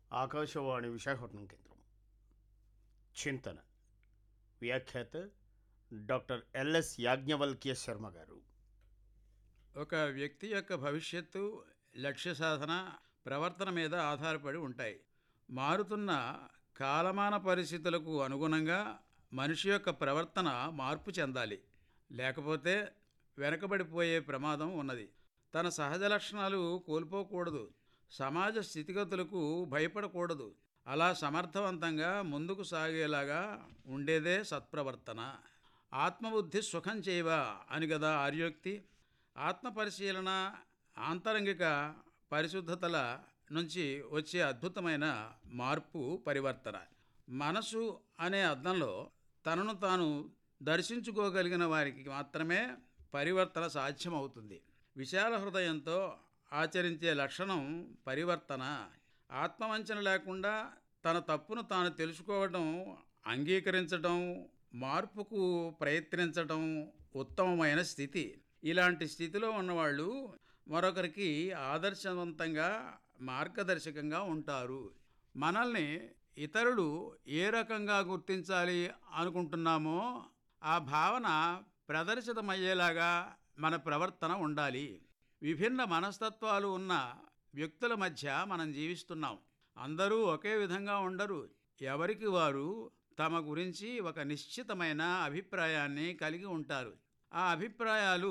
ఆకాశవాణి విశాఖపట్నం కేంద్రం చింతన వ్యాఖ్యాత డాక్టర్ ఎల్ఎస్ యాజ్ఞవల్క్య శర్మ గారు ఒక వ్యక్తి యొక్క భవిష్యత్తు లక్ష్య సాధన ప్రవర్తన మీద ఆధారపడి ఉంటాయి మారుతున్న కాలమాన పరిస్థితులకు అనుగుణంగా మనిషి యొక్క ప్రవర్తన మార్పు చెందాలి లేకపోతే వెనకబడిపోయే ప్రమాదం ఉన్నది తన సహజ లక్షణాలు కోల్పోకూడదు సమాజ స్థితిగతులకు భయపడకూడదు అలా సమర్థవంతంగా ముందుకు సాగేలాగా ఉండేదే సత్ప్రవర్తన ఆత్మబుద్ధి సుఖం చేయవా అని కదా ఆర్యోక్తి ఆత్మపరిశీలన ఆంతరంగిక పరిశుద్ధతల నుంచి వచ్చే అద్భుతమైన మార్పు పరివర్తన మనసు అనే అర్థంలో తనను తాను దర్శించుకోగలిగిన వారికి మాత్రమే పరివర్తన సాధ్యమవుతుంది విశాల హృదయంతో ఆచరించే లక్షణం పరివర్తన ఆత్మవంచన లేకుండా తన తప్పును తాను తెలుసుకోవడం అంగీకరించడం మార్పుకు ప్రయత్నించడం ఉత్తమమైన స్థితి ఇలాంటి స్థితిలో ఉన్నవాళ్ళు మరొకరికి ఆదర్శవంతంగా మార్గదర్శకంగా ఉంటారు మనల్ని ఇతరులు ఏ రకంగా గుర్తించాలి అనుకుంటున్నామో ఆ భావన ప్రదర్శితమయ్యేలాగా మన ప్రవర్తన ఉండాలి విభిన్న మనస్తత్వాలు ఉన్న వ్యక్తుల మధ్య మనం జీవిస్తున్నాం అందరూ ఒకే విధంగా ఉండరు ఎవరికి వారు తమ గురించి ఒక నిశ్చితమైన అభిప్రాయాన్ని కలిగి ఉంటారు ఆ అభిప్రాయాలు